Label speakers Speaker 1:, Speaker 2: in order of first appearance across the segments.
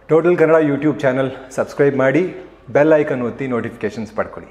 Speaker 1: Total Kannada YouTube channel subscribe ಮಾಡಿ bell icon ಒತ್ತಿ notifications ಪಡ್ಕೊಳ್ಳಿ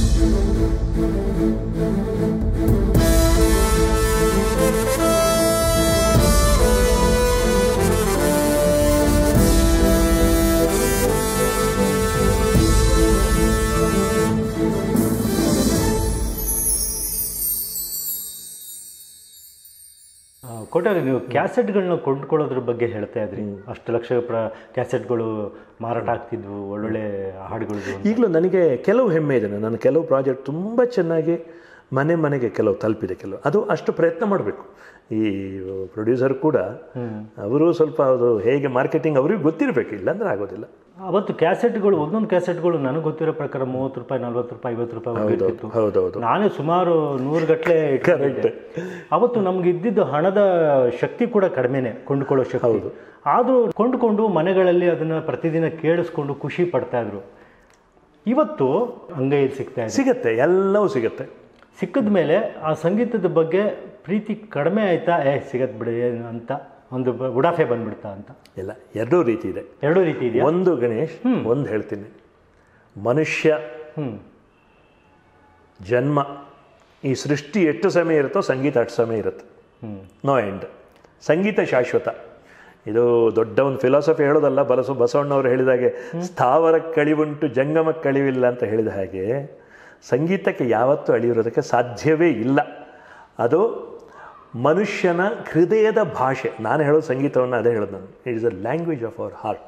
Speaker 2: ಆ, ಕೊಟ್ಟಾಗ ನೀವು ಕ್ಯಾಸೆಟ್ಗಳನ್ನ ಕೊಂಡ್ಕೊಳ್ಳೋದ್ರ ಬಗ್ಗೆ ಹೇಳ್ತಾ ಇದ್ರಿ ಅಷ್ಟು ಲಕ್ಷ ಪ್ರ ಕ್ಯಾಸೆಟ್ಗಳು ಮಾರಾಟ ಆಗ್ತಿದ್ವು ಒಳ್ಳೊಳ್ಳೆ ಹಾಡುಗಳು
Speaker 3: ಈಗಲೂ ನನಗೆ ಕೆಲವು ಹೆಮ್ಮೆ ಇದೆ ನನ್ನ ಕೆಲವು ಪ್ರಾಜೆಕ್ಟ್ ತುಂಬ ಚೆನ್ನಾಗಿ ಮನೆ ಮನೆಗೆ ಕೆಲವು ತಲುಪಿದೆ ಕೆಲವು ಅದು ಅಷ್ಟು ಪ್ರಯತ್ನ ಮಾಡಬೇಕು ಈ ಪ್ರೊಡ್ಯೂಸರ್ ಕೂಡ ಅವರು ಸ್ವಲ್ಪ ಅದು ಹೇಗೆ ಮಾರ್ಕೆಟಿಂಗ್ ಅವ್ರಿಗೆ ಗೊತ್ತಿರಬೇಕು ಇಲ್ಲಾಂದ್ರೆ ಆಗೋದಿಲ್ಲ
Speaker 2: ಅವತ್ತು ಕ್ಯಾಸೆಟ್ಗಳು ಒಂದೊಂದು ಕ್ಯಾಸೆಟ್ಗಳು ನನಗೆ ಗೊತ್ತಿರೋ ಪ್ರಕಾರ ಮೂವತ್ತು ರೂಪಾಯಿ ನಲ್ವತ್ತು ರೂಪಾಯಿ ಐವತ್ತು ರೂಪಾಯಿ ಇರ್ತಿತ್ತು
Speaker 3: ಹೌದೌದು
Speaker 2: ನಾನೇ ಸುಮಾರು ನೂರು ಗಟ್ಟಲೆ ಅವತ್ತು ನಮ್ಗೆ ಇದ್ದಿದ್ದು ಹಣದ ಶಕ್ತಿ ಕೂಡ ಕಡಿಮೆನೆ ಕೊಂಡುಕೊಳ್ಳೋ ಶಕ್ತಿ ಆದರೂ ಕೊಂಡುಕೊಂಡು ಮನೆಗಳಲ್ಲಿ ಅದನ್ನ ಪ್ರತಿದಿನ ಕೇಳಿಸ್ಕೊಂಡು ಖುಷಿ ಪಡ್ತಾ ಇದ್ರು ಇವತ್ತು ಅಂಗೈಯಲ್ಲಿ ಸಿಗ್ತಾ ಇದೆ
Speaker 3: ಸಿಗತ್ತೆ ಎಲ್ಲವೂ ಸಿಗತ್ತೆ
Speaker 2: ಸಿಕ್ಕಿದ ಮೇಲೆ ಆ ಸಂಗೀತದ ಬಗ್ಗೆ ಪ್ರೀತಿ ಕಡಿಮೆ ಆಯ್ತಾ ಏ ಸಿಗತ್ ಬಿಡಿ ಏನು ಅಂತ ಒಂದು ಬ- ಉಡಾಫೆ ಬಂದ್ಬಿಡ್ತಾ ಅಂತ
Speaker 3: ಇಲ್ಲ ಎರಡೂ ರೀತಿ ಇದೆ
Speaker 2: ಎರಡೂ ರೀತಿ ಇದೆಯಾ
Speaker 3: ಒಂದು ಗಣೇಶ್ ಒಂದು ಹೇಳ್ತೀನಿ ಮನುಷ್ಯ
Speaker 2: ಹ್ಮ್
Speaker 3: ಜನ್ಮ ಈ ಸೃಷ್ಟಿ ಎಷ್ಟು ಸಮಯ ಇರುತ್ತೋ ಸಂಗೀತ ಅಷ್ಟು ಸಮಯ ಇರುತ್ತೆ
Speaker 2: ಹ್ಮ್
Speaker 3: ನೋ ಎಂಡ್ ಸಂಗೀತ ಶಾಶ್ವತ ಇದು ದೊಡ್ಡ ಒಂದು ಫಿಲಾಸಫಿ ಹೇಳೋದಲ್ಲ ಬಲಸು ಬಸವಣ್ಣವರು ಹೇಳಿದಾಗೆ ಸ್ಥಾವರ ಕಳಿವುಂಟು ಜಂಗಮ ಕಳಿವಿಲ್ಲ ಅಂತ ಹೇಳಿದ ಹಾಗೆ ಸಂಗೀತಕ್ಕೆ ಯಾವತ್ತೂ ಅಳಿಯಿರೋದಕ್ಕೆ ಸಾಧ್ಯವೇ ಇಲ್ಲ ಅದು ಮನುಷ್ಯನ ಹೃದಯದ ಭಾಷೆ ನಾನು ಹೇಳೋದು ಸಂಗೀತವನ್ನು ಅದೇ ಹೇಳೋದು ನಾನು it is a language of our heart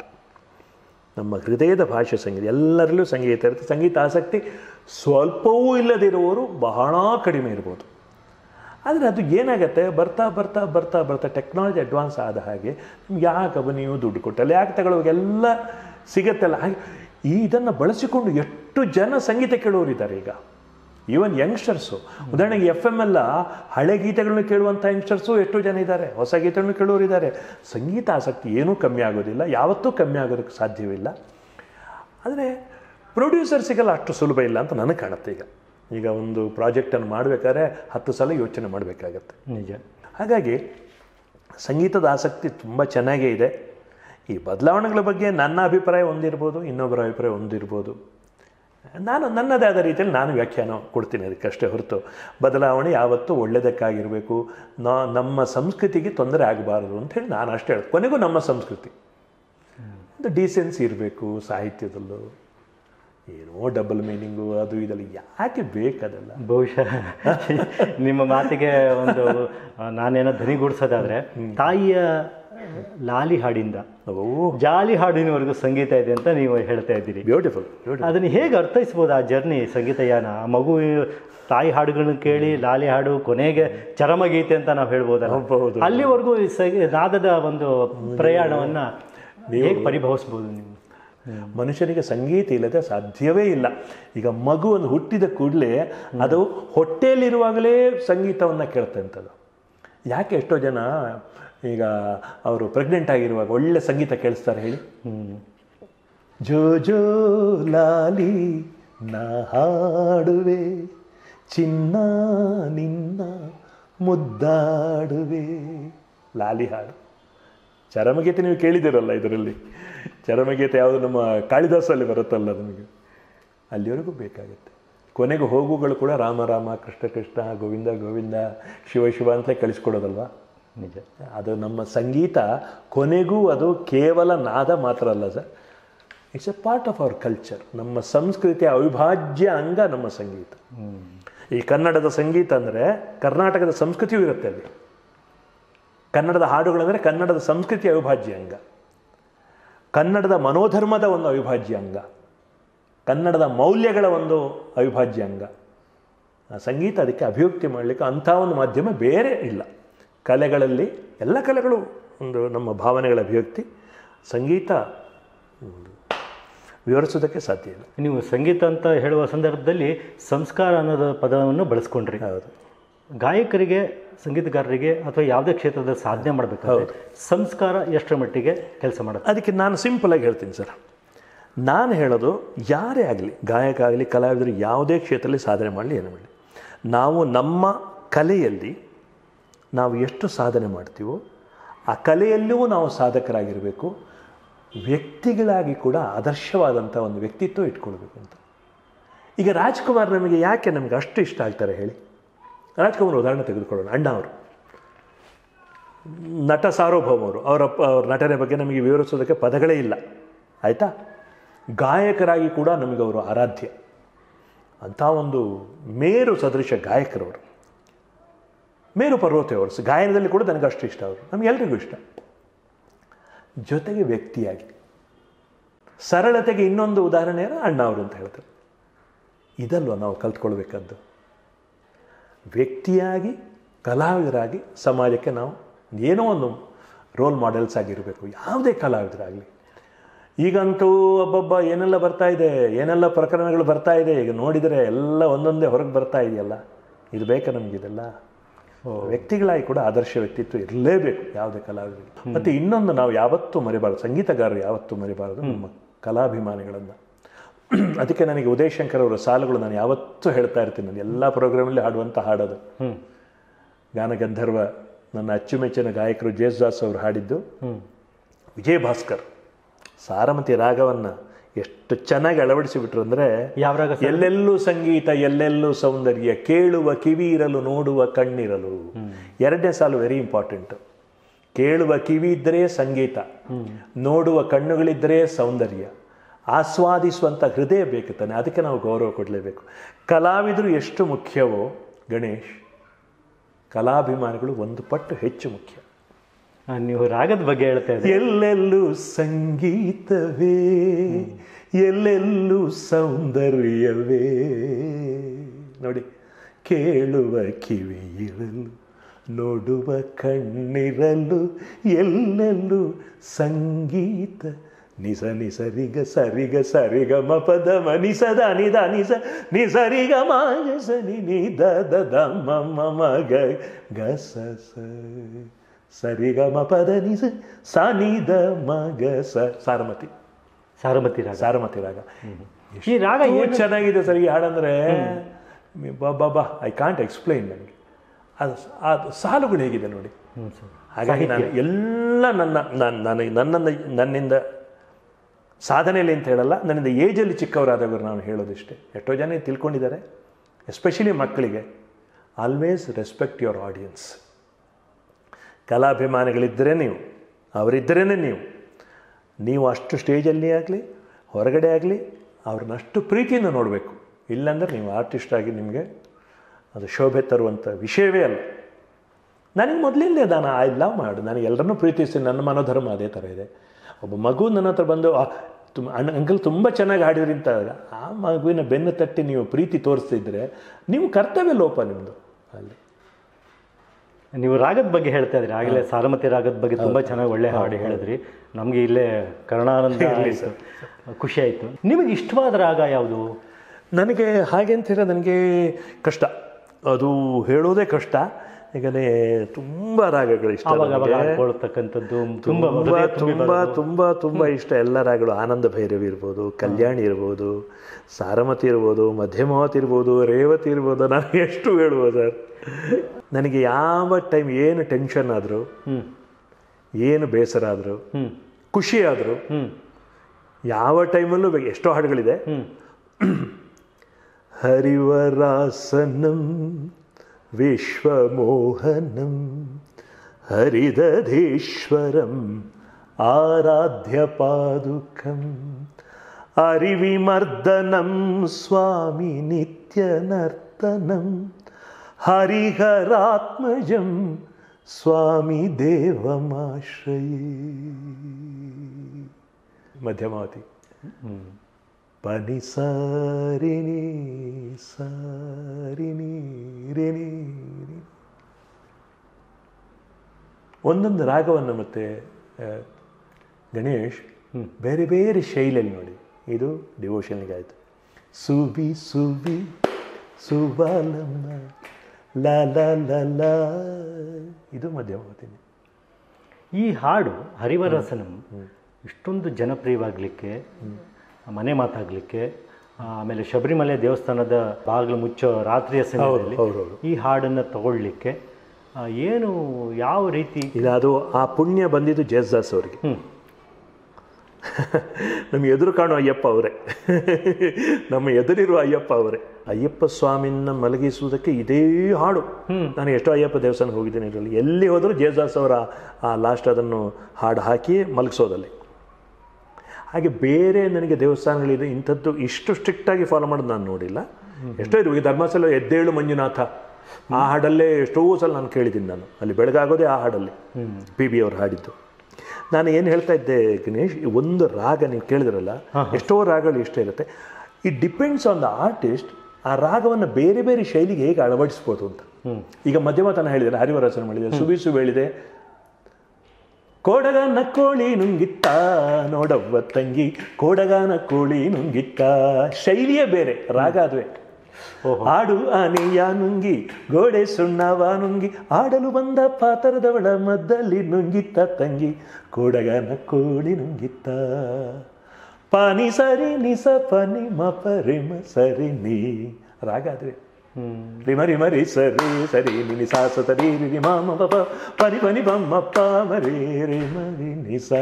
Speaker 3: ನಮ್ಮ ಹೃದಯದ ಭಾಷೆ ಸಂಗೀತ ಎಲ್ಲರಲ್ಲೂ ಸಂಗೀತ ಇರುತ್ತೆ ಸಂಗೀತ ಆಸಕ್ತಿ ಸ್ವಲ್ಪವೂ ಇಲ್ಲದಿರುವವರು ಬಹಳ ಕಡಿಮೆ ಇರ್ಬೋದು ಆದರೆ ಅದು ಏನಾಗುತ್ತೆ ಬರ್ತಾ ಬರ್ತಾ ಬರ್ತಾ ಬರ್ತಾ ಟೆಕ್ನಾಲಜಿ ಅಡ್ವಾನ್ಸ್ ಆದ ಹಾಗೆ ನಿಮ್ಗೆ ಯಾಕಪ್ಪ ನೀವು ದುಡ್ಡು ಕೊಟ್ಟಲ್ಲ ಯಾಕೆ ತಗೊಳ್ಳೋವಾಗೆಲ್ಲ ಸಿಗತ್ತಲ್ಲ ಹಾಗೆ ಈ ಇದನ್ನು ಬಳಸಿಕೊಂಡು ಎಷ್ಟು ಜನ ಸಂಗೀತ ಕೇಳೋರಿದ್ದಾರೆ ಈಗ ಈವನ್ ಯಂಗ್ಸ್ಟರ್ಸು ಉದಾಹರಣೆಗೆ ಎಫ್ ಎಮ್ ಎಲ್ಲ ಹಳೆ ಗೀತೆಗಳನ್ನ ಕೇಳುವಂಥ ಯಂಗ್ಸ್ಟರ್ಸು ಎಷ್ಟೋ ಜನ ಇದ್ದಾರೆ ಹೊಸ ಗೀತೆಗಳನ್ನು ಕೇಳೋರಿದ್ದಾರೆ ಸಂಗೀತ ಆಸಕ್ತಿ ಏನೂ ಕಮ್ಮಿ ಆಗೋದಿಲ್ಲ ಯಾವತ್ತೂ ಕಮ್ಮಿ ಆಗೋದಕ್ಕೆ ಸಾಧ್ಯವಿಲ್ಲ ಆದರೆ ಪ್ರೊಡ್ಯೂಸರ್ಸಿಗೆಲ್ಲ ಅಷ್ಟು ಸುಲಭ ಇಲ್ಲ ಅಂತ ನನಗೆ ಕಾಣುತ್ತೆ ಈಗ ಈಗ ಒಂದು ಪ್ರಾಜೆಕ್ಟನ್ನು ಮಾಡಬೇಕಾದ್ರೆ ಹತ್ತು ಸಲ ಯೋಚನೆ ಮಾಡಬೇಕಾಗತ್ತೆ
Speaker 2: ನಿಜ
Speaker 3: ಹಾಗಾಗಿ ಸಂಗೀತದ ಆಸಕ್ತಿ ತುಂಬ ಚೆನ್ನಾಗೇ ಇದೆ ಈ ಬದಲಾವಣೆಗಳ ಬಗ್ಗೆ ನನ್ನ ಅಭಿಪ್ರಾಯ ಒಂದಿರ್ಬೋದು ಇನ್ನೊಬ್ಬರ ಅಭಿಪ್ರಾಯ ಒಂದಿರ್ಬೋದು ನಾನು ನನ್ನದೇ ಆದ ರೀತಿಯಲ್ಲಿ ನಾನು ವ್ಯಾಖ್ಯಾನ ಕೊಡ್ತೀನಿ ಅದಕ್ಕಷ್ಟೇ ಹೊರತು ಬದಲಾವಣೆ ಯಾವತ್ತೂ ಒಳ್ಳೆಯದಕ್ಕಾಗಿರಬೇಕು ನಾ ನಮ್ಮ ಸಂಸ್ಕೃತಿಗೆ ತೊಂದರೆ ಆಗಬಾರದು ಅಂತ ಹೇಳಿ ನಾನು ಅಷ್ಟೇ ಹೇಳೋದು ಕೊನೆಗೂ ನಮ್ಮ ಸಂಸ್ಕೃತಿ ಒಂದು ಡೀಸೆನ್ಸಿ ಇರಬೇಕು ಸಾಹಿತ್ಯದಲ್ಲೂ ಏನೋ ಡಬಲ್ ಮೀನಿಂಗು ಅದು ಇದೆಲ್ಲ ಯಾಕೆ ಬೇಕದೆಲ್ಲ
Speaker 2: ಬಹುಶಃ ನಿಮ್ಮ ಮಾತಿಗೆ ಒಂದು ಆ, ನಾನೇನೋ ಧ್ವನಿಗೂಡಿಸೋದಾದ್ರೆ ತಾಯಿಯ ಲಾಲಿ ಹಾಡಿಂದ
Speaker 3: ಓ
Speaker 2: ಜಾಲಿ ಹಾಡಿನವರೆಗೂ ಸಂಗೀತ ಇದೆ ಅಂತ ನೀವು ಹೇಳ್ತಾ ಇದ್ದೀರಿ
Speaker 3: ಬ್ಯೂಟಿಫುಲ್ ಬ್ಯೂಟಿಫುಲ್
Speaker 2: ಅದನ್ನ ಹೇಗೆ ಅರ್ಥೈಸ್ಬೋದು ಆ ಜರ್ನಿ ಸಂಗೀತ ಯಾನ ಆ ಮಗು ತಾಯಿ ಹಾಡುಗಳನ್ನ ಕೇಳಿ ಲಾಲಿ ಹಾಡು ಕೊನೆಗೆ ಚರಮಗೀತೆ ಅಂತ ನಾವು ಹೇಳ್ಬೋದಲ್ಲ
Speaker 3: ಹೌದು.
Speaker 2: ಅಲ್ಲಿವರೆಗೂ ಈ ಸಂಗೀ- ನಾದದ ಒಂದು ಪ್ರಯಾಣವನ್ನ ಹೇಗೆ ಪರಿಭವಿಸ್ಬೋದು ನೀವು
Speaker 3: ಮನುಷ್ಯನಿಗೆ ಸಂಗೀತ ಇಲ್ಲದೆ ಸಾಧ್ಯವೇ ಇಲ್ಲ ಈಗ ಮಗು ಒಂದು ಹುಟ್ಟಿದ ಕೂಡಲೇ ಅದು ಹೊಟ್ಟೆಯಲ್ಲಿರುವಾಗಲೇ ಸಂಗೀತವನ್ನು ಕೇಳ್ತಂಥದ್ದು ಯಾಕೆ ಎಷ್ಟೋ ಜನ ಈಗ ಅವರು ಪ್ರೆಗ್ನೆಂಟ್ ಆಗಿರುವಾಗ ಒಳ್ಳೆ ಸಂಗೀತ ಕೇಳಿಸ್ತಾರೆ ಹೇಳಿ
Speaker 2: ಹ್ಮ್
Speaker 3: ಜೋ ಜೋ ಲಾಲಿ ನಾ ಹಾಡುವೆ ಚಿನ್ನ ನಿನ್ನ ಮುದ್ದಾಡುವೆ ಲಾಲಿ ಹಾಡು ಚರಮಗೀತೆ ನೀವು ಕೇಳಿದಿರಲ್ಲ ಇದರಲ್ಲಿ ಚರಮಗೀತೆ ಯಾವುದು ನಮ್ಮ ಕಾಳಿದಾಸಲ್ಲಿ ಬರುತ್ತಲ್ಲ ನಮಗೆ ಅಲ್ಲಿವರೆಗೂ ಬೇಕಾಗುತ್ತೆ ಕೊನೆಗೆ ಹೋಗುಗಳು ಕೂಡ ರಾಮ ರಾಮ ಕೃಷ್ಣ ಕೃಷ್ಣ ಗೋವಿಂದ ಗೋವಿಂದ ಶಿವ ಶಿವ ಅಂತಲೇ ಕಳಿಸ್ಕೊಡೋದಲ್ವಾ
Speaker 2: ನಿಜ
Speaker 3: ಅದು ನಮ್ಮ ಸಂಗೀತ ಕೊನೆಗೂ ಅದು ಕೇವಲ ನಾದ ಮಾತ್ರ ಅಲ್ಲ sir it's a part of our culture ನಮ್ಮ ಸಂಸ್ಕೃತಿಯ ಅವಿಭಾಜ್ಯ ಅಂಗ ನಮ್ಮ ಸಂಗೀತ ಈ ಕನ್ನಡದ ಸಂಗೀತ ಅಂದರೆ ಕರ್ನಾಟಕದ ಸಂಸ್ಕೃತಿಯೂ ಇರುತ್ತೆ ಅಲ್ಲಿ ಕನ್ನಡದ ಹಾಡುಗಳಂದರೆ ಕನ್ನಡದ ಸಂಸ್ಕೃತಿಯ ಅವಿಭಾಜ್ಯ ಅಂಗ ಕನ್ನಡದ ಮನೋಧರ್ಮದ ಒಂದು ಅವಿಭಾಜ್ಯ ಅಂಗ ಕನ್ನಡದ ಮೌಲ್ಯಗಳ ಒಂದು ಅವಿಭಾಜ್ಯ ಅಂಗ ಆ ಸಂಗೀತ ಅದಕ್ಕೆ ಅಭಿವ್ಯಕ್ತಿ ಮಾಡಲಿಕ್ಕೆ ಅಂಥ ಒಂದು ಮಾಧ್ಯಮ ಬೇರೆ ಇಲ್ಲ ಕಲೆಗಳಲ್ಲಿ ಎಲ್ಲ ಕಲೆಗಳು ಒಂದು ನಮ್ಮ ಭಾವನೆಗಳ ಅಭಿವ್ಯಕ್ತಿ ಸಂಗೀತ ಒಂದು ವಿವರಿಸೋದಕ್ಕೆ ಸಾಧ್ಯ ಇಲ್ಲ
Speaker 2: ನೀವು ಸಂಗೀತ ಅಂತ ಹೇಳುವ ಸಂದರ್ಭದಲ್ಲಿ ಸಂಸ್ಕಾರ ಅನ್ನೋದ ಪದವನ್ನು ಬಳಸ್ಕೊಂಡ್ರಿ
Speaker 3: ಹೌದು
Speaker 2: ಗಾಯಕರಿಗೆ ಸಂಗೀತಗಾರರಿಗೆ ಅಥವಾ ಯಾವುದೇ ಕ್ಷೇತ್ರದಲ್ಲಿ ಸಾಧನೆ ಮಾಡಬೇಕಾದ್ರೆ ಸಂಸ್ಕಾರ ಎಷ್ಟರ ಮಟ್ಟಿಗೆ ಕೆಲಸ ಮಾಡುತ್ತೆ
Speaker 3: ಅದಕ್ಕೆ ನಾನು ಸಿಂಪಲಾಗಿ ಹೇಳ್ತೀನಿ ಸರ್ ನಾನು ಹೇಳೋದು ಯಾರೇ ಆಗಲಿ ಗಾಯಕ ಆಗಲಿ ಕಲಾವಿದರು ಯಾವುದೇ ಕ್ಷೇತ್ರದಲ್ಲಿ ಸಾಧನೆ ಮಾಡಲಿ ಏನು ಮಾಡಲಿ ನಾವು ನಮ್ಮ ಕಲೆಯಲ್ಲಿ ನಾವು ಎಷ್ಟು ಸಾಧನೆ ಮಾಡ್ತೀವೋ ಆ ಕಲೆಯಲ್ಲೂ ನಾವು ಸಾಧಕರಾಗಿರಬೇಕು ವ್ಯಕ್ತಿಗಳಾಗಿ ಕೂಡ ಆದರ್ಶವಾದಂಥ ಒಂದು ವ್ಯಕ್ತಿತ್ವ ಇಟ್ಕೊಳ್ಬೇಕು ಅಂತ ಈಗ ರಾಜ್ಕುಮಾರ್ ನಮಗೆ ಯಾಕೆ ನಮಗೆ ಅಷ್ಟು ಇಷ್ಟ ಆಗ್ತಾರೆ ಹೇಳಿ ರಾಜ್ಕುಮಾರ್ ಉದಾಹರಣೆ ತೆಗೆದುಕೊಳ್ಳೋಣ ಅಣ್ಣ ಅವರು ನಟ ಸಾರ್ವಭೌಮರು ಅವರ ಅವ್ರ ನಟನೆ ಬಗ್ಗೆ ನಮಗೆ ವಿವರಿಸೋದಕ್ಕೆ ಪದಗಳೇ ಇಲ್ಲ ಆಯಿತಾ ಗಾಯಕರಾಗಿ ಕೂಡ ನಮಗೆ ಅವರು ಆರಾಧ್ಯ ಅಂಥ ಒಂದು ಮೇರು ಸದೃಶ ಗಾಯಕರವರು ಮೇರು ಪರ್ವತಿ ಅವರು ಗಾಯನದಲ್ಲಿ ಕೂಡ ನನಗೆ ಅಷ್ಟು ಇಷ್ಟ ಅವರು ನಮಗೆಲ್ರಿಗೂ ಇಷ್ಟ ಜೊತೆಗೆ ವ್ಯಕ್ತಿಯಾಗಿ ಸರಳತೆಗೆ ಇನ್ನೊಂದು ಉದಾಹರಣೆ ಏನು ಅಣ್ಣ ಅವರು ಅಂತ ಹೇಳ್ತಾರೆ ಇದಲ್ವ ನಾವು ಕಲ್ತ್ಕೊಳ್ಬೇಕದ್ದು ವ್ಯಕ್ತಿಯಾಗಿ ಕಲಾವಿದರಾಗಿ ಸಮಾಜಕ್ಕೆ ನಾವು ಏನೋ ಒಂದು ರೋಲ್ ಮಾಡೆಲ್ಸ್ ಆಗಿರಬೇಕು ಯಾವುದೇ ಕಲಾವಿದರಾಗಲಿ ಈಗಂತೂ ಒಬ್ಬೊಬ್ಬ ಏನೆಲ್ಲ ಬರ್ತಾ ಇದೆ ಏನೆಲ್ಲ ಪ್ರಕರಣಗಳು ಬರ್ತಾ ಇದೆ ಈಗ ನೋಡಿದರೆ ಎಲ್ಲ ಒಂದೊಂದೇ ಹೊರಗೆ ಬರ್ತಾ ಇದೆಯಲ್ಲ ಇದು ಬೇಕಾ ನಮಗಿದೆಲ್ಲ ವ್ಯಕ್ತಿಗಳಾಗಿ ಕೂಡ ಆದರ್ಶ ವ್ಯಕ್ತಿತ್ವ ಇರಲೇಬೇಕು ಯಾವುದೇ ಕಲಾವಿದರಿಗೆ ಮತ್ತು ಇನ್ನೊಂದು ನಾವು ಯಾವತ್ತೂ ಮರಿಬಾರದು ಸಂಗೀತಗಾರರು ಯಾವತ್ತೂ ಮರಿಬಾರದು ನಮ್ಮ ಕಲಾಭಿಮಾನಿಗಳನ್ನು ಅದಕ್ಕೆ ನನಗೆ ಉದಯ್ ಶಂಕರ್ ಅವರ ಸಾಲುಗಳು ನಾನು ಯಾವತ್ತೂ ಹೇಳ್ತಾ ಇರ್ತೀನಿ ನಾನು ಎಲ್ಲ ಪ್ರೋಗ್ರಾಮಲ್ಲಿ ಹಾಡುವಂಥ ಹಾಡೋದು ಗಾನಗಂಧರ್ವ ನನ್ನ ಅಚ್ಚುಮೆಚ್ಚಿನ ಗಾಯಕರು ಜೇಸುದಾಸ್ ಅವರು ಹಾಡಿದ್ದು ವಿಜಯ್ ಭಾಸ್ಕರ್ ಸಾರಮತಿ ರಾಗವನ್ನು ಎಷ್ಟು ಚೆನ್ನಾಗಿ ಅಳವಡಿಸಿಬಿಟ್ರು ಅಂದರೆ
Speaker 2: ಯಾವ ರಾಗ ಸರ್?
Speaker 3: ಎಲ್ಲೆಲ್ಲೂ ಸಂಗೀತ ಎಲ್ಲೆಲ್ಲೂ ಸೌಂದರ್ಯ ಕೇಳುವ ಕಿವಿ ಇರಲು ನೋಡುವ ಕಣ್ಣಿರಲು ಎರಡನೇ ಸಾಲು ವೆರಿ ಇಂಪಾರ್ಟೆಂಟ್ ಕೇಳುವ ಕಿವಿ ಇದ್ದರೆ ಸಂಗೀತ ನೋಡುವ ಕಣ್ಣುಗಳಿದ್ದರೆ ಸೌಂದರ್ಯ ಆಸ್ವಾದಿಸುವಂಥ ಹೃದಯ ಬೇಕು ತಾನೆ ಅದಕ್ಕೆ ನಾವು ಗೌರವ ಕೊಡಲೇಬೇಕು ಕಲಾವಿದರು ಎಷ್ಟು ಮುಖ್ಯವೋ ಗಣೇಶ್ ಕಲಾಭಿಮಾನಿಗಳು ಒಂದು ಪಟ್ಟು ಹೆಚ್ಚು ಮುಖ್ಯ
Speaker 2: ಆ, ನೀವು ರಾಗದ ಬಗ್ಗೆ ಹೇಳ್ತಾ ಇದ್ದೀರಿ
Speaker 3: ಎಲ್ಲೆಲ್ಲೂ ಸಂಗೀತವೇ ಎಲ್ಲೆಲ್ಲೂ ಸೌಂದರ್ಯವೇ ನೋಡಿ ಕೇಳುವ ಕಿವಿ ಇರಲು ನೋಡುವ ಕಣ್ಣಿರಲು ಎಲ್ಲೆಲ್ಲೂ ಸಂಗೀತ ನಿಸ ನಿಸರಿಗ ಸರಿಗ ಸರಿಗ ಮ ಪದ ಮ ನಿಸದ ನಿದ ನಿಸ ನಿಸರಿಗ ಮ ಸ ನಿ ನಿ ದ ದ ದ ಮ ಮ ಮ ಗ ಗ ಸ ಸ ಸರಿಗ ಮ ಪದ ನಿಸ ಸ ನಿ ದ ಮ ಗ ಸ ಸಾರಮತಿ
Speaker 2: ಸಾರಮತಿ ರಾಗ
Speaker 3: ಸಾರಮತಿ ರಾಗ
Speaker 2: ಈ ರಾಗ
Speaker 3: ಎಷ್ಟು
Speaker 2: ಏನು
Speaker 3: ಚೆನ್ನಾಗಿದೆ ಸರ್ ಈ ಹಾಡಂದ್ರೆ ಬಾ ಬಾ ಐ ಕಾಂಟ್ ಎಕ್ಸ್ಪ್ಲೈನ್ ನನಗೆ ಅದು ಅದು ಸಾಲುಗಳು ಹೇಗಿದೆ ನೋಡಿ
Speaker 2: ಹ್ಮ್ ಸರ್
Speaker 3: ಹಾಗಾಗಿ ನಾನು ಎಲ್ಲ ನನ್ನ ನನ್ನ ನನಗೆ ನನ್ನನ್ನು ನನ್ನಿಂದ ಸಾಧನೆಯಲ್ಲಿ ಅಂತ ಹೇಳಲ್ಲ ನನ್ನಿಂದ ಏಜಲ್ಲಿ ಚಿಕ್ಕವರಾದವರು ನಾನು ಹೇಳೋದಿಷ್ಟೇ ಎಷ್ಟೋ ಜನ ಇದ್ ತಿಳ್ಕೊಂಡಿದ್ದಾರೆ ಎಸ್ಪೆಷಲಿ ಮಕ್ಕಳಿಗೆ ಆಲ್ವೇಸ್ ರೆಸ್ಪೆಕ್ಟ್ ಯುವರ್ ಆಡಿಯನ್ಸ್ ಕಲಾಭಿಮಾನಿಗಳಿದ್ದರೆ ನೀವು ಅವರಿದ್ದರೇ ನೀವು ನೀವು ಅಷ್ಟು ಸ್ಟೇಜಲ್ಲಿ ಆಗಲಿ ಹೊರಗಡೆ ಆಗಲಿ ಅವ್ರನ್ನ ಅಷ್ಟು ಪ್ರೀತಿಯಿಂದ ನೋಡಬೇಕು ಇಲ್ಲಾಂದ್ರೆ ನೀವು ಆರ್ಟಿಸ್ಟ್ ಆಗಿ ನಿಮಗೆ ಅದು ಶೋಭೆ ತರುವಂಥ ವಿಷಯವೇ ಅಲ್ಲ ನನಗೆ ಮೊದಲಿಂದ ನಾನು ಐ ಲವ್ ಮಾಡು ನಾನು ಎಲ್ಲರನ್ನೂ ಪ್ರೀತಿಸ್ತೀನಿ ನನ್ನ ಮನೋಧರ್ಮ ಅದೇ ಥರ ಇದೆ ಒಬ್ಬ ಮಗು ನನ್ನ ಹತ್ರ ಬಂದು "ಆ, ತುಂಬ ಅಣ್ಣ ಅಂಕಲ್ ತುಂಬ ಚೆನ್ನಾಗಿ ಹಾಡಿದ್ರಿ ಅಂತ ಆ ಮಗುವಿನ ಬೆನ್ನು ತಟ್ಟಿ ನೀವು ಪ್ರೀತಿ ತೋರಿಸ್ತಿದ್ರೆ ನೀವು ಕರ್ತವ್ಯ ಲೋಪ ನಿಮ್ಮದು ಅಲ್ಲಿ
Speaker 2: ನೀವು ರಾಗದ ಬಗ್ಗೆ ಹೇಳ್ತಾ ಇದ್ರಿ ಆಗಲೇ ಸಾರಮತಿ ರಾಗದ ಬಗ್ಗೆ ತುಂಬಾ ಚೆನ್ನಾಗಿ ಒಳ್ಳೆ ಹಾಡು ಹೇಳಿದ್ರಿ ನಮಗೆ ಇಲ್ಲೇ ಕರ್ಣಾನಂದ ಆಯ್ತು ಖುಷಿ ಆಯ್ತು ನಿಮಗೆ ಇಷ್ಟವಾದ ರಾಗ ಯಾವುದು
Speaker 3: ನನಗೆ ಹಾಗೆ ಅಂತ ಹೇಳಿದ್ರೆ ನನಗೆ ಕಷ್ಟ ಅದು ಹೇಳೋದೇ ಕಷ್ಟ ಯಾಕಂದರೆ ತುಂಬ ರಾಗಗಳು ಇಷ್ಟ
Speaker 2: ಅವಾಗ ಅವಾಗ
Speaker 3: ನನಗೆ.
Speaker 2: ಹಾಡ್ಕೊಳ್ತಕ್ಕಂಥದ್ದು ತುಂಬಾ
Speaker 3: ತುಂಬ
Speaker 2: ಹೃದಯ ತುಂಬಿ
Speaker 3: ತುಂಬ
Speaker 2: ಬರೋದು.
Speaker 3: ತುಂಬ ತುಂಬ ಇಷ್ಟ ಎಲ್ಲ ರಾಗಗಳು ಆನಂದ ಭೈರವಿ ಇರ್ಬೋದು ಕಲ್ಯಾಣಿ ಇರ್ಬೋದು ಸಾರಮತಿ ಇರ್ಬೋದು ಮಧ್ಯಮಾವತಿ ಇರ್ಬೋದು ರೇವತಿ ಇರ್ಬೋದು ನಾನು ಎಷ್ಟು ಹೇಳ್ಬೋದು ಸರ್ ನನಗೆ ಯಾವ ಟೈಮ್ ಏನು ಟೆನ್ಷನ್ ಆದರೂ
Speaker 2: ಹ್ಮ್
Speaker 3: ಏನು ಬೇಸರ ಆದರೂ
Speaker 2: ಹ್ಮ್
Speaker 3: ಖುಷಿ ಆದರೂ
Speaker 2: ಹ್ಮ್
Speaker 3: ಯಾವ ಟೈಮಲ್ಲೂ ಬೇಕು ಎಷ್ಟೋ ಹಾಡುಗಳಿದೆ
Speaker 2: ಹ್ಮ್
Speaker 3: ಹರಿವರಾಸನಂ ವಿಶ್ವಮೋಹನಂ ಹರಿದಧೀಶ್ವರಂ ಆರಾಧ್ಯ ಪಾದುಕಂ ಅರಿವಿಮರ್ದನಂ ಸ್ವಾಮಿ ನಿತ್ಯನರ್ತನಂ ಹರಿಹರಾತ್ಮಜಂ ಸ್ವಾಮಿ ದೇವಮಾಶ್ರಯೇ ಮಧ್ಯಮಾವತಿ ಪನಿ ಸಾರಿನಿ ಸಾರಿನಿ ರಿನಿ ರಿ. ಒಂದೊಂದು ರಾಗವನ್ನು ಮತ್ತೆ ಆ, ಗಣೇಶ್ ಬೇರೆ ಬೇರೆ ಶೈಲಿಯಲ್ಲಿ ನೋಡಿ ಇದು ಡಿವೋಷನ್ಗೆ ಆಯಿತು ಸುಬಿ ಸುಬಿ ಸುಬಾಲಮ್ಮ ಲಾ ಲಾ ಲಾ ಲಾ ಇದು ಮಧ್ಯಮಾವತಿನಿ
Speaker 2: ಈ ಹಾಡು ಹರಿವರಸನಂ ಇಷ್ಟೊಂದು ಜನಪ್ರಿಯವಾಗಲಿಕ್ಕೆ ಮನೆ ಮಾತಾಗಲಿಕ್ಕೆ ಆಮೇಲೆ ಶಬರಿಮಲೆ ದೇವಸ್ಥಾನದ ಬಾಗಿಲು ಮುಚ್ಚೋ ರಾತ್ರಿಯ ಸಮಯದಲ್ಲಿ
Speaker 3: ಹೌದು, ಹೌದು.
Speaker 2: ಈ ಹಾಡನ್ನು ತಗೊಳ್ಳಿಕ್ಕೆ ಆ, ಏನು ಯಾವ ರೀತಿ
Speaker 3: ಇಲ್ಲ ಅದು ಆ ಪುಣ್ಯ ಬಂದಿದ್ದು ಜೇಸ್ದಾಸ್ ಅವರಿಗೆ
Speaker 2: ಹ್ಮ್
Speaker 3: ನಮ್ಮ ಎದುರು ಕಾಣೋ ಅಯ್ಯಪ್ಪ ಅವರೇ ನಮ್ಮ ಎದುರಿರುವ ಅಯ್ಯಪ್ಪ ಅವರೇ ಅಯ್ಯಪ್ಪ ಸ್ವಾಮಿನ ಮಲಗಿಸುವುದಕ್ಕೆ ಇದೇ ಹಾಡು ನಾನು ಎಷ್ಟೋ ಅಯ್ಯಪ್ಪ ದೇವಸ್ಥಾನಕ್ಕೆ ಹೋಗಿದ್ದೇನೆ ಇದರಲ್ಲಿ ಎಲ್ಲಿ ಹೋದರೂ ಜೇಜಾಸ್ ಅವರ ಆ ಲಾಸ್ಟ್ ಅದನ್ನು ಹಾಡು ಹಾಕಿ ಮಲಗಿಸೋದಲ್ಲಿ ಹಾಗೆ ಬೇರೆ ನನಗೆ ದೇವಸ್ಥಾನಗಳಿದೆ ಇಂಥದ್ದು ಇಷ್ಟು ಸ್ಟ್ರಿಕ್ಟಾಗಿ ಫಾಲೋ ಮಾಡೋದು ನಾನು ನೋಡಿಲ್ಲ ಎಷ್ಟೋ ಇರುವ ಧರ್ಮಸ್ಥಳ ಎದ್ದೇಳು ಮಂಜುನಾಥ ಆ ಹಾಡಲ್ಲೇ ಎಷ್ಟೋ ಸಲ ನಾನು ಕೇಳಿದ್ದೀನಿ ನಾನು ಅಲ್ಲಿ ಬೆಳಗಾಗೋದೇ ಆ ಹಾಡಲ್ಲಿ ಪಿ ಬಿ ಅವ್ರು ಹಾಡಿದ್ದು ನಾನು ಏನು ಹೇಳ್ತಾ ಇದ್ದೆ ಗಣೇಶ್ ಈ ಒಂದು ರಾಗ ನೀವು ಕೇಳಿದ್ರಲ್ಲ ಎಷ್ಟೋ ರಾಗಗಳು ಇಷ್ಟ ಇರುತ್ತೆ it depends on the artist ಆ ರಾಗವನ್ನು ಬೇರೆ ಬೇರೆ ಶೈಲಿಗೆ ಹೇಗೆ ಅಳವಡಿಸ್ಬೋದು ಅಂತ ಈಗ ಮಧ್ಯಮತನ ಹೇಳಿದರೆ ಹರಿವರಸನ ಮಾಡಿದೆ ಸುಬಿಸು ಹೇಳಿದೆ ಕೋಡಗಾನ ಕೋಳಿ ನುಂಗಿತ್ತ ನೋಡವ್ವ ತಂಗಿ ಕೋಡಗಾನ ಕೋಳಿ ನುಂಗಿತ್ತ ಶೈಲಿಯೇ ಬೇರೆ ರಾಗ ಅದುವೆ ಆಡು ಆನೆಯ ನುಂಗಿ ಗೋಡೆ ಸುಣ್ಣವ ನುಂಗಿ ಆಡಲು ಬಂದ ಪಾತರದವಳ ಮದ್ದಲ್ಲಿ ನುಂಗಿತ್ತ ತಂಗಿ ಕೋಡಗಾನ ಕೋಳಿ ನುಂಗಿತ್ತ ಪಾನಿ ಸರಿ ನಿಸ ಪನಿ ಮಪ ರಿಮ ಸರಿ ನೀ ರಾಗ ಅದುವೆ ರಿಮ ರಿಮ ರಿ ಸರಿ ಸರಿ ನಿನಿ ಸಾ ಸ ತರಿ ರಿ ರಿ ಮ ಮ ಪ ಪ ಪರಿ ಪನಿ ಬಮ್ಮ ಪ ಮರಿ ರಿ ಮ ರಿ ನಿ ಸ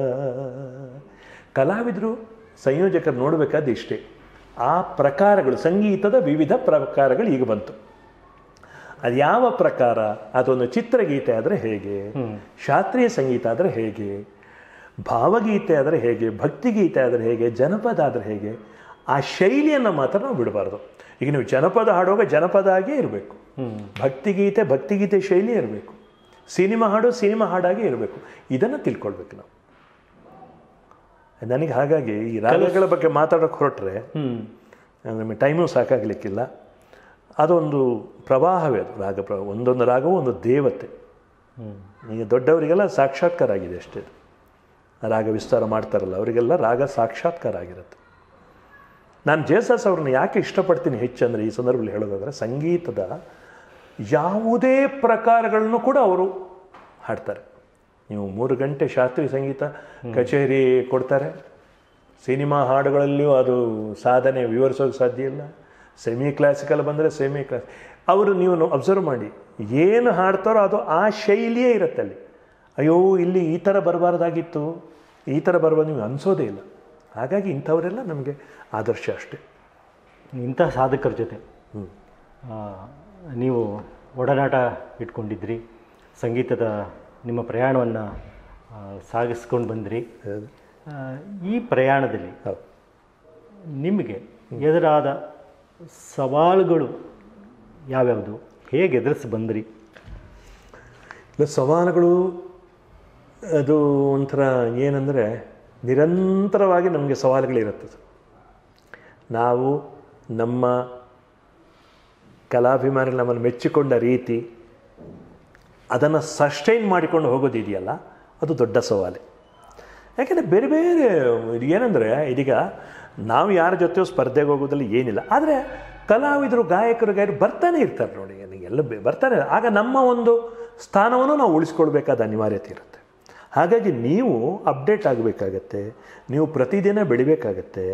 Speaker 3: ಕಲಾವಿದರು ಸಂಯೋಜಕರು ನೋಡಬೇಕಾದ ಇಷ್ಟೇ ಆ ಪ್ರಕಾರಗಳು ಸಂಗೀತದ ವಿವಿಧ ಪ್ರಕಾರಗಳು ಈಗ ಬಂತು ಅದು ಯಾವ ಪ್ರಕಾರ ಅದೊಂದು ಚಿತ್ರಗೀತೆ ಆದರೆ ಹೇಗೆ ಶಾಸ್ತ್ರೀಯ ಸಂಗೀತ ಆದರೆ ಹೇಗೆ ಭಾವಗೀತೆ ಆದರೆ ಹೇಗೆ ಭಕ್ತಿಗೀತೆ ಆದರೆ ಹೇಗೆ ಜನಪದ ಆದರೆ ಹೇಗೆ ಆ ಶೈಲಿಯನ್ನು ಮಾತ್ರ ನಾವು ಬಿಡಬಾರ್ದು ಈಗ ನೀವು ಜನಪದ ಹಾಡುವಾಗ ಜನಪದ ಆಗೇ ಇರಬೇಕು ಭಕ್ತಿಗೀತೆ ಭಕ್ತಿಗೀತೆ ಶೈಲಿ ಇರಬೇಕು ಸಿನಿಮಾ ಹಾಡು ಸಿನಿಮಾ ಹಾಡಾಗೇ ಇರಬೇಕು ಇದನ್ನು ತಿಳ್ಕೊಳ್ಬೇಕು ನಾವು ನನಗೆ ಹಾಗಾಗಿ ಈ ರಾಗಗಳ ಬಗ್ಗೆ ಮಾತಾಡೋಕೆ ಹೊರಟ್ರೆ ನಮಗೆ ಟೈಮು ಸಾಕಾಗಲಿಕ್ಕಿಲ್ಲ ಅದೊಂದು ಪ್ರವಾಹವೇ ಅದು ರಾಗ ಪ್ರ ಒಂದೊಂದು ರಾಗವು ಒಂದು ದೇವತೆ ಈಗ ದೊಡ್ಡವರಿಗೆಲ್ಲ ಸಾಕ್ಷಾತ್ಕಾರ ಆಗಿದೆ ಅಷ್ಟೇ ಅದು. ರಾಗ ವಿಸ್ತಾರ ಮಾಡ್ತಾರಲ್ಲ ಅವರಿಗೆಲ್ಲ ರಾಗ ಸಾಕ್ಷಾತ್ಕಾರ ಆಗಿರುತ್ತೆ ನಾನು ಜೇಸಸ್ ಅವ್ರನ್ನ ಯಾಕೆ ಇಷ್ಟಪಡ್ತೀನಿ ಹೆಚ್ಚಂದರೆ ಈ ಸಂದರ್ಭದಲ್ಲಿ ಹೇಳೋದಾದ್ರೆ ಸಂಗೀತದ ಯಾವುದೇ ಪ್ರಕಾರಗಳನ್ನು ಕೂಡ ಅವರು ಹಾಡ್ತಾರೆ ನೀವು ಮೂರು ಗಂಟೆ ಶಾಸ್ತ್ರೀಯ ಸಂಗೀತ ಕಚೇರಿ ಕೊಡ್ತಾರೆ ಸಿನಿಮಾ ಹಾಡುಗಳಲ್ಲಿಯೂ ಅದು ಸಾಧನೆ ವಿವರಿಸೋಕೆ ಸಾಧ್ಯ ಇಲ್ಲ ಸೆಮಿ ಕ್ಲಾಸಿಕಲ್ ಬಂದರೆ ಸೆಮಿ ಕ್ಲಾಸ್ ಅವರು ನೀವು ಅಬ್ಸರ್ವ್ ಮಾಡಿ ಏನು ಹಾಡ್ತಾರೋ ಅದು ಆ ಶೈಲಿಯೇ ಇರುತ್ತೆ ಅಲ್ಲಿ ಅಯ್ಯೋ ಇಲ್ಲಿ ಈ ಥರ ಬರಬಾರ್ದಾಗಿತ್ತು ಈ ಥರ ಬರಬಾರ್ದು ನೀವು ಅನಿಸೋದೇ ಇಲ್ಲ ಹಾಗಾಗಿ ಇಂಥವರೆಲ್ಲ ನಮಗೆ ಆದರ್ಶ ಅಷ್ಟೇ
Speaker 2: ಇಂಥ ಸಾಧಕರ ಜೊತೆ ಆ, ನೀವು ಒಡನಾಟ ಇಟ್ಕೊಂಡಿದ್ರಿ ಸಂಗೀತದ ನಿಮ್ಮ ಪ್ರಯಾಣವನ್ನು ಸಾಗಿಸ್ಕೊಂಡು ಬಂದ್ರಿ ಆ, ಈ ಪ್ರಯಾಣದಲ್ಲಿ
Speaker 3: ಹೌದು
Speaker 2: ನಿಮಗೆ ಎದುರಾದ ಸವಾಲುಗಳು ಯಾವ್ಯಾವುದು ಹೇಗೆ ಎದುರಿಸಿ ಬಂದ್ರಿ
Speaker 3: ಇಲ್ಲ ಸವಾಲುಗಳು ಅದು ಒಂಥರ ಏನಂದರೆ ನಿರಂತರವಾಗಿ ನಮಗೆ ಸವಾಲುಗಳಿರುತ್ತೆ ಸರ್. ನಾವು ನಮ್ಮ ಕಲಾಭಿಮಾನಿಗಳು ನಮ್ಮನ್ನು ಮೆಚ್ಚಿಕೊಂಡ ರೀತಿ ಅದನ್ನು ಸಸ್ಟೈನ್ ಮಾಡಿಕೊಂಡು ಹೋಗೋದಿದೆಯಲ್ಲ ಅದು ದೊಡ್ಡ ಸವಾಲೆ ಯಾಕೆಂದರೆ ಬೇರೆ ಬೇರೆ ಇದು ಏನಂದರೆ ಇದೀಗ ನಾವು ಯಾರ ಜೊತೆಯೂ ಸ್ಪರ್ಧೆಗೆ ಹೋಗೋದ್ರಲ್ಲಿ ಏನಿಲ್ಲ ಆದರೆ ಕಲಾವಿದರು ಗಾಯಕರು ಗಾಯಕರು ಬರ್ತಾನೆ ಇರ್ತಾರೆ ನೋಡಿ ನನಗೆಲ್ಲ ಬೆ- ಬರ್ತಾನೆ ಆಗ ನಮ್ಮ ಒಂದು ಸ್ಥಾನವನ್ನು ನಾವು ಉಳಿಸ್ಕೊಳ್ಬೇಕಾದ ಅನಿವಾರ್ಯತೆ ಇರುತ್ತೆ ಹಾಗಾಗಿ ನೀವು ಅಪ್ಡೇಟ್ ಆಗಬೇಕಾಗತ್ತೆ ನೀವು ಪ್ರತಿದಿನ ಬೆಳಿಬೇಕಾಗತ್ತೆ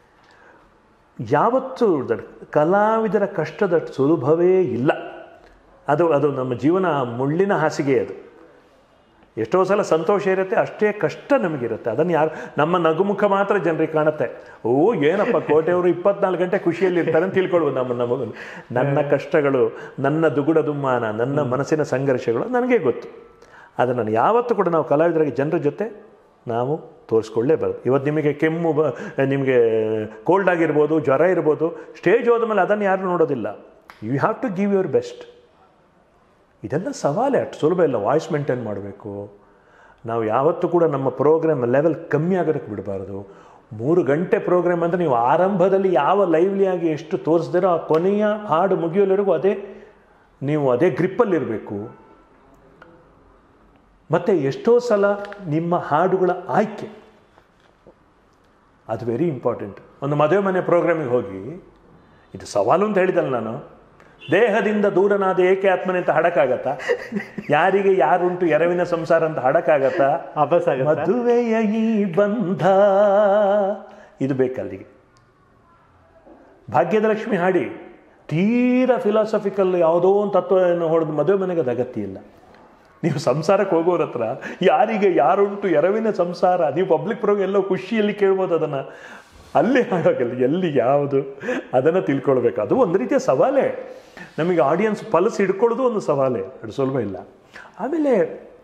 Speaker 3: ಯಾವತ್ತೂ ದ- ಕಲಾವಿದರ ಕಷ್ಟದಷ್ಟು ಸುಲಭವೇ ಇಲ್ಲ ಅದು ಅದು ನಮ್ಮ ಜೀವನ ಮುಳ್ಳಿನ ಹಾಸಿಗೆ ಅದು ಎಷ್ಟೋ ಸಲ ಸಂತೋಷ ಇರುತ್ತೆ ಅಷ್ಟೇ ಕಷ್ಟ ನಮಗಿರುತ್ತೆ ಅದನ್ನು ಯಾರು ನಮ್ಮ ನಗುಮುಖ ಮಾತ್ರ ಜನರಿಗೆ ಕಾಣುತ್ತೆ ಓ ಏನಪ್ಪ ಕೋಟೆಯವರು ಇಪ್ಪತ್ನಾಲ್ಕು ಗಂಟೆ ಖುಷಿಯಲ್ಲಿ ಇರ್ತಾರೆ ಅಂತ ತಿಳ್ಕೊಳ್ಬೋದು ನಮ್ಮ ನಮ್ಮ ನನ್ನ ಕಷ್ಟಗಳು ನನ್ನ ದುಗುಡ ದುಮ್ಮಾನ ನನ್ನ ಮನಸ್ಸಿನ ಸಂಘರ್ಷಗಳು ನನಗೆ ಗೊತ್ತು ಅದನ್ನು ನಾನು ಯಾವತ್ತೂ ಕೂಡ ನಾವು ಕಲಾವಿದರಿಗೆ ಜನರ ಜೊತೆ ನಾವು ತೋರಿಸ್ಕೊಳ್ಳೇಬಾರ್ದು ಇವತ್ತು ನಿಮಗೆ ಕೆಮ್ಮು ಬ ನಿಮಗೆ ಕೋಲ್ಡ್ ಆಗಿರ್ಬೋದು ಜ್ವರ ಇರ್ಬೋದು ಸ್ಟೇಜ್ ಹೋದ್ಮೇಲೆ ಅದನ್ನು ಯಾರು ನೋಡೋದಿಲ್ಲ you have to give your best ಇದೆಲ್ಲ ಸವಾಲೇ ಅಷ್ಟು ಸುಲಭ ಇಲ್ಲ ವಾಯ್ಸ್ ಮೇಂಟೈನ್ ಮಾಡಬೇಕು ನಾವು ಯಾವತ್ತೂ ಕೂಡ ನಮ್ಮ ಪ್ರೋಗ್ರಾಮ್ ಲೆವೆಲ್ ಕಮ್ಮಿ ಆಗೋದಕ್ಕೆ ಬಿಡಬಾರ್ದು ಮೂರು ಗಂಟೆ ಪ್ರೋಗ್ರಾಮ್ ಅಂದರೆ ನೀವು ಆರಂಭದಲ್ಲಿ ಯಾವ ಲೈವ್ಲಿಯಾಗಿ ಎಷ್ಟು ತೋರಿಸ್ದಿರೋ ಆ ಕೊನೆಯ ಹಾಡು ಮುಗಿಯೋವರೆಗೂ ಅದೇ ನೀವು ಅದೇ ಗ್ರಿಪ್ಪಲ್ಲಿರಬೇಕು ಮತ್ತು ಎಷ್ಟೋ ಸಲ ನಿಮ್ಮ ಹಾಡುಗಳ ಆಯ್ಕೆ ಅದು ವೆರಿ ಇಂಪಾರ್ಟೆಂಟ್ ಒಂದು ಮದುವೆ ಮನೆ ಪ್ರೋಗ್ರಾಮಿಗೆ ಹೋಗಿ ಇದು ಸವಾಲು ಅಂತ ಹೇಳಿದಲ್ಲ ನಾನು ದೇಹದಿಂದ ದೂರನಾದ ಏಕೆ ಆತ್ಮನೆ ಅಂತ ಹಾಡಕ್ಕಾಗತ್ತಾ ಯಾರಿಗೆ ಯಾರುಂಟು ಎರವಿನ ಸಂಸಾರ ಅಂತ ಹಾಡಕ್ಕಾಗತ್ತಾ
Speaker 2: ಅಭ್ಯಾಸ ಆಗುತ್ತೆ
Speaker 3: ಮದುವೆಯ ಈ ಬಂಧ ಇದು ಬೇಕಲ್ಲಿಗೆ ಭಾಗ್ಯದಲಕ್ಷ್ಮಿ ಹಾಡಿ ತೀರಾ ಫಿಲಾಸಫಿಕಲ್ ಯಾವುದೋ ಒಂದು ತತ್ವವನ್ನು ಹೊಡೆದು ಮದುವೆ ಮನೆಗೆ ಅದು ಅಗತ್ಯ ಇಲ್ಲ ನೀವು ಸಂಸಾರಕ್ಕೆ ಹೋಗೋರ ಹತ್ರ ಯಾರಿಗೆ ಯಾರುಂಟು ಎರವಿನ ಸಂಸಾರ ನೀವು ಪಬ್ಲಿಕ್ ಪ್ರೋಗ್ ಎಲ್ಲೋ ಖುಷಿಯಲ್ಲಿ ಕೇಳ್ಬೋದು ಅದನ್ನು ಅಲ್ಲಿ ಹಾಡೋಗಲ್ಲ ಎಲ್ಲಿ ಯಾವುದು ಅದನ್ನು ತಿಳ್ಕೊಳ್ಬೇಕು ಅದು ಒಂದು ರೀತಿಯ ಸವಾಲೇ ನಮಗೆ ಆಡಿಯನ್ಸ್ ಪಲ್ಸ್ ಹಿಡ್ಕೊಳ್ಳೋದು ಒಂದು ಸವಾಲೇ ಅದು ಸುಲಭ ಇಲ್ಲ ಆಮೇಲೆ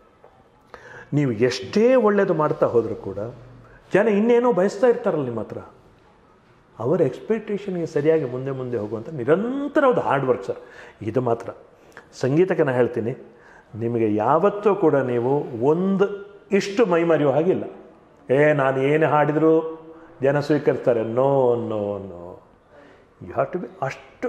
Speaker 3: ನೀವು ಎಷ್ಟೇ ಒಳ್ಳೆಯದು ಮಾಡ್ತಾ ಹೋದರೂ ಕೂಡ ಜನ ಇನ್ನೇನೋ ಬಯಸ್ತಾ ಇರ್ತಾರಲ್ಲ ನಿಮ್ಮ ಹತ್ರ ಅವರ ಎಕ್ಸ್ಪೆಕ್ಟೇಷನ್ಗೆ ಸರಿಯಾಗಿ ಮುಂದೆ ಮುಂದೆ ಹೋಗುವಂಥ ನಿರಂತರವಾದ ಹಾರ್ಡ್ ವರ್ಕ್ ಸರ್ ಇದು ಮಾತ್ರ ಸಂಗೀತಕ್ಕೆ ನಾನು ಹೇಳ್ತೀನಿ ನಿಮಗೆ ಯಾವತ್ತೂ ಕೂಡ ನೀವು ಒಂದು ಇಷ್ಟು ಮೈ ಮರೆಯೋ ಹಾಗಿಲ್ಲ ಏ ನಾನು ಏನು ಹಾಡಿದರೂ ಜನ ಸ್ವೀಕರಿಸ್ತಾರೆ no no no you have to be ಅಷ್ಟು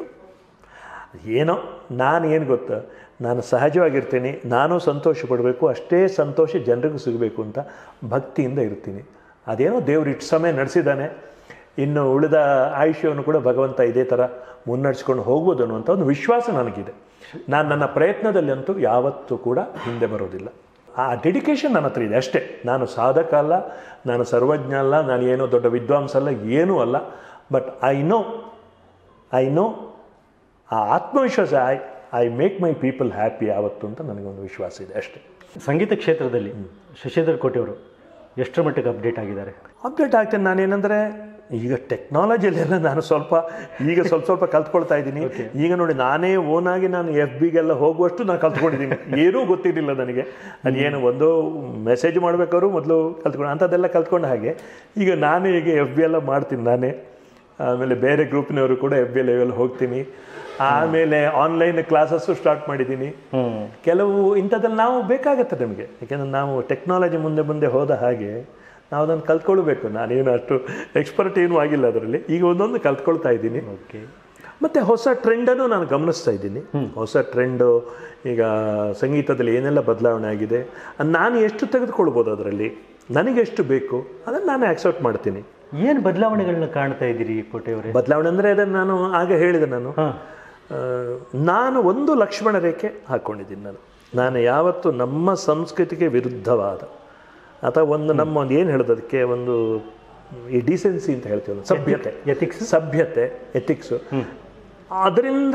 Speaker 3: ಏನೋ ನಾನು ಏನು ಗೊತ್ತಾ ನಾನು ಸಹಜವಾಗಿರ್ತೀನಿ ನಾನು ಸಂತೋಷ ಪಡಬೇಕು ಅಷ್ಟೇ ಸಂತೋಷ ಜನರಿಗೂ ಸಿಗಬೇಕು ಅಂತ ಭಕ್ತಿಯಿಂದ ಇರ್ತೀನಿ ಅದೇನೋ ದೇವ್ರು ಇಟ್ಟು ಸಮಯ ನಡೆಸಿದ್ದಾನೆ ಇನ್ನು ಉಳಿದ ಆಯುಷ್ಯವನ್ನು ಕೂಡ ಭಗವಂತ ಇದೇ ಥರ ಮುನ್ನಡೆಸ್ಕೊಂಡು ಹೋಗ್ಬೋದು ಅನ್ನುವಂಥ ಒಂದು ವಿಶ್ವಾಸ ನನಗಿದೆ ನಾನು ನನ್ನ ಪ್ರಯತ್ನದಲ್ಲಿ ಅಂತೂ ಯಾವತ್ತೂ ಕೂಡ ಹಿಂದೆ ಬರೋದಿಲ್ಲ ಆ ಡೆಡಿಕೇಶನ್ ನನ್ನ ಹತ್ರ ಇದೆ ಅಷ್ಟೇ ನಾನು ಸಾಧಕ ಅಲ್ಲ ನಾನು ಸರ್ವಜ್ಞ ಅಲ್ಲ ನಾನು ಏನೋ ದೊಡ್ಡ ವಿದ್ವಾಂಸ ಅಲ್ಲ ಏನೂ ಅಲ್ಲ but I know I know ಆ ಆತ್ಮವಿಶ್ವಾಸ I I make my people happy ಯಾವತ್ತು ಅಂತ ನನಗೊಂದು ವಿಶ್ವಾಸ ಇದೆ ಅಷ್ಟೇ
Speaker 2: ಸಂಗೀತ ಕ್ಷೇತ್ರದಲ್ಲಿ ಶಶಿಧರ್ ಕೋಟೆಯವರು ಎಷ್ಟರ ಮಟ್ಟಿಗೆ ಅಪ್ಡೇಟ್ ಆಗಿದ್ದಾರೆ
Speaker 3: ಅಪ್ಡೇಟ್ ಆಗ್ತೇನೆ ನಾನೇನಂದರೆ ಈಗ ಟೆಕ್ನಾಲಜಿಯಲ್ಲೆಲ್ಲ ನಾನು ಸ್ವಲ್ಪ ಈಗ ಸ್ವಲ್ಪ ಸ್ವಲ್ಪ ಕಲ್ತ್ಕೊಳ್ತಾ ಇದ್ದೀನಿ ಈಗ ನೋಡಿ ನಾನೇ ಓನಾಗಿ ನಾನು ಎಫ್ ಬಿಗೆಲ್ಲ ಹೋಗುವಷ್ಟು ನಾನು ಕಲ್ತ್ಕೊಂಡಿದ್ದೀನಿ ಏನೂ ಗೊತ್ತಿರಲಿಲ್ಲ ನನಗೆ ಅದೇನು ಒಂದು ಮೆಸೇಜ್ ಮಾಡಬೇಕಾದ್ರು ಮೊದಲು ಕಲ್ತ್ಕೊಂಡು ಅಂಥದ್ದೆಲ್ಲ ಕಲ್ತ್ಕೊಂಡ ಹಾಗೆ ಈಗ ನಾನೇ ಈಗ ಎಫ್ ಬಿ ಎಲ್ಲ ಮಾಡ್ತೀನಿ ನಾನೇ ಆಮೇಲೆ ಬೇರೆ ಗ್ರೂಪ್ನವರು ಕೂಡ ಎಫ್ ಬಿ ಲೆವೆಲ್ ಹೋಗ್ತೀನಿ ಆಮೇಲೆ ಆನ್ಲೈನ್ ಕ್ಲಾಸಸ್ಸು ಸ್ಟಾರ್ಟ್ ಮಾಡಿದ್ದೀನಿ ಕೆಲವು ಇಂಥದ್ದಲ್ಲಿ ನಾವು ಬೇಕಾಗತ್ತೆ ನಮಗೆ ಯಾಕೆಂದ್ರೆ ನಾವು ಟೆಕ್ನಾಲಜಿ ಮುಂದೆ ಮುಂದೆ ಹೋದ ಹಾಗೆ ನಾವು ಅದನ್ನು ಕಲ್ತ್ಕೊಳ್ಬೇಕು ನಾನೇನು ಅಷ್ಟು ಎಕ್ಸ್ಪರ್ಟ್ ಏನೂ ಆಗಿಲ್ಲ ಅದರಲ್ಲಿ ಈಗ ಒಂದೊಂದು ಕಲ್ತ್ಕೊಳ್ತಾ ಇದ್ದೀನಿ
Speaker 2: ಓಕೆ
Speaker 3: ಮತ್ತು ಹೊಸ ಟ್ರೆಂಡನ್ನು ನಾನು ಗಮನಿಸ್ತಾ ಇದ್ದೀನಿ ಹೊಸ ಟ್ರೆಂಡು ಈಗ ಸಂಗೀತದಲ್ಲಿ ಏನೆಲ್ಲ ಬದಲಾವಣೆ ಆಗಿದೆ ಅದ್ ನಾನು ಎಷ್ಟು ತೆಗೆದುಕೊಳ್ಬೋದು ಅದರಲ್ಲಿ ನನಗೆ ಎಷ್ಟು ಬೇಕು ಅದನ್ನು ನಾನು ಆಕ್ಸೆಪ್ಟ್ ಮಾಡ್ತೀನಿ
Speaker 2: ಏನು ಬದಲಾವಣೆಗಳನ್ನ ಕಾಣ್ತಾ ಇದ್ದೀರಿ ಕೋಟೆಯವರೇ
Speaker 3: ಬದಲಾವಣೆ ಅಂದರೆ ಅದನ್ನು ನಾನು ಆಗ ಹೇಳಿದೆ ನಾನು
Speaker 2: ಹಾಂ
Speaker 3: ಆ, ನಾನು ಒಂದು ಲಕ್ಷ್ಮಣ ರೇಖೆ ಹಾಕ್ಕೊಂಡಿದ್ದೀನಿ ನಾನು ನಾನು ಯಾವತ್ತು ನಮ್ಮ ಸಂಸ್ಕೃತಿಗೆ ವಿರುದ್ಧವಾದ ಅಥವಾ ಒಂದು ನಮ್ಮ ಒಂದು ಏನು ಹೇಳೋದು ಅದಕ್ಕೆ ಒಂದು ಈ ಡಿಸೆನ್ಸಿ ಅಂತ ಹೇಳ್ತೀವಲ್ಲ ಸಭ್ಯತೆ
Speaker 2: ಎಥಿಕ್ಸ್
Speaker 3: ಸಭ್ಯತೆ ಎಥಿಕ್ಸು ಅದರಿಂದ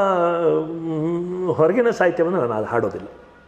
Speaker 3: ಮ್, ಹೊರಗಿನ ಸಾಹಿತ್ಯವನ್ನು ನಾನು ಅದು ಹಾಡೋದಿಲ್ಲ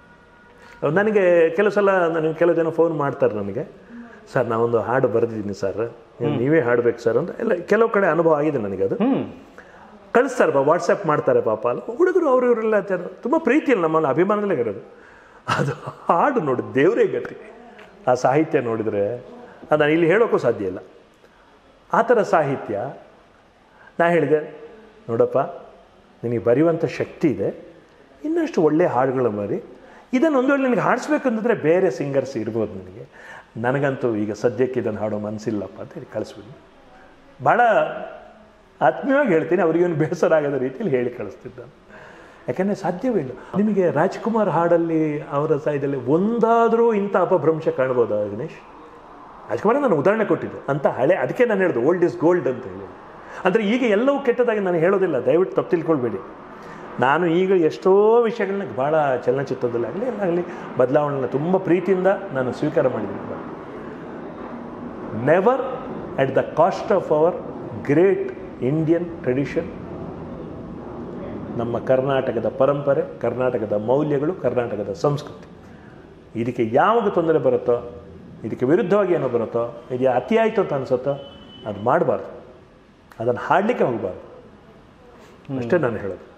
Speaker 3: ನನಗೆ ಕೆಲವು ಸಲ ನನಗೆ ಕೆಲವು ಜನ ಫೋನ್ ಮಾಡ್ತಾರೆ ನನಗೆ ಸರ್ ನಾವೊಂದು ಹಾಡು ಬರೆದಿದ್ದೀನಿ ಸರ್ ನೀವೇ ಹಾಡ್ಬೇಕು ಸರ್ ಅಂತ ಎಲ್ಲ ಕೆಲವು ಕಡೆ ಅನುಭವ ಆಗಿದೆ ನನಗೆ ಅದು
Speaker 2: ಹ್ಞೂ
Speaker 3: ಕಳಿಸ್ತಾರೆ ಬಾ ವಾಟ್ಸಪ್ ಮಾಡ್ತಾರೆ ಪಾಪ ಅಲ್ಲ ಹುಡುಗರು ಅವರು ಇವರೆಲ್ಲ ಜನ ತುಂಬ ಪ್ರೀತಿಯಲ್ಲಿ ನಮ್ಮಲ್ಲಿ ಅಭಿಮಾನದಲ್ಲೇ ಇರೋದು ಅದು ಹಾಡು ನೋಡಿ ದೇವರೇ ಗತಿ ಆ ಸಾಹಿತ್ಯ ನೋಡಿದರೆ ಅದು ನಾನು ಇಲ್ಲಿ ಹೇಳೋಕ್ಕೂ ಸಾಧ್ಯ ಇಲ್ಲ ಆ ಥರ ಸಾಹಿತ್ಯ ನಾ ಹೇಳಿದೆ ನೋಡಪ್ಪ ನಿನಗೆ ಬರೆಯುವಂಥ ಶಕ್ತಿ ಇದೆ ಇನ್ನಷ್ಟು ಒಳ್ಳೆಯ ಹಾಡುಗಳು ಬರಿ ಇದನ್ನು ಒಂದು ವೇಳೆ ನಿನಗೆ ಹಾಡಿಸ್ಬೇಕು ಅಂತಂದರೆ ಬೇರೆ ಸಿಂಗರ್ಸ್ ಇರ್ಬೋದು ನಿನಗೆ ನನಗಂತೂ ಈಗ ಸದ್ಯಕ್ಕೆ ಇದನ್ನು ಹಾಡೋ ಮನಸ್ಸಿಲ್ಲಪ್ಪ ಅಂತ ಹೇಳಿ ಕಳಿಸ್ಬಿಡಿ ಭಾಳ ಆತ್ಮೀಯವಾಗಿ ಹೇಳ್ತೀನಿ ಅವರಿಗೇನು ಬೇಸರ ಆಗದ ರೀತಿಯಲ್ಲಿ ಹೇಳಿ ಕಳಿಸ್ತಿದ್ದ ಯಾಕೆಂದರೆ ಸಾಧ್ಯವೇ ಇಲ್ಲ ನಿಮಗೆ ರಾಜ್ಕುಮಾರ್ ಹಾಡಲ್ಲಿ ಅವರ ಸಾಹಿತ್ಯದಲ್ಲಿ ಒಂದಾದರೂ ಇಂಥ ಅಪಭ್ರಂಶ ಕಾಣ್ಬೋದಾ ಗಣೇಶ್ ರಾಜ್ಕುಮಾರ್ ನಾನು ಉದಾಹರಣೆ ಕೊಟ್ಟಿದ್ದು ಅಂತ ಹಳೆ ಅದಕ್ಕೆ ನಾನು ಹೇಳೋದು ಓಲ್ಡ್ ಇಸ್ ಗೋಲ್ಡ್ ಅಂತ ಹೇಳಿ ಅಂದರೆ ಈಗ ಎಲ್ಲವೂ ಕೆಟ್ಟದಾಗಿ ನಾನು ಹೇಳೋದಿಲ್ಲ ದಯವಿಟ್ಟು ತಪ್ಪು ತಿಳ್ಕೊಳ್ಬೇಡಿ ನಾನು ಈಗ ಎಷ್ಟೋ ವಿಷಯಗಳನ್ನ ಭಾಳ ಚಲನಚಿತ್ರದಲ್ಲಾಗಲಿ ಎಲ್ಲಾಗಲಿ ಬದಲಾವಣೆನ ತುಂಬ ಪ್ರೀತಿಯಿಂದ ನಾನು ಸ್ವೀಕಾರ ಮಾಡಿದ್ದೀನಿ never at the cost of our great Indian tradition ನಮ್ಮ ಕರ್ನಾಟಕದ ಪರಂಪರೆ ಕರ್ನಾಟಕದ ಮೌಲ್ಯಗಳು ಕರ್ನಾಟಕದ ಸಂಸ್ಕೃತಿ ಇದಕ್ಕೆ ಯಾವಾಗ ತೊಂದರೆ ಬರುತ್ತೋ ಇದಕ್ಕೆ ವಿರುದ್ಧವಾಗಿ ಏನೋ ಬರುತ್ತೋ ಇದು ಅತಿ ಆಯಿತು ಅಂತ ಅನಿಸುತ್ತೋ ಅದು ಮಾಡಬಾರ್ದು ಅದನ್ನು ಹಾಡಲಿಕ್ಕೆ ಹೋಗಬಾರ್ದು ಅಷ್ಟೇ ನಾನು ಹೇಳೋದು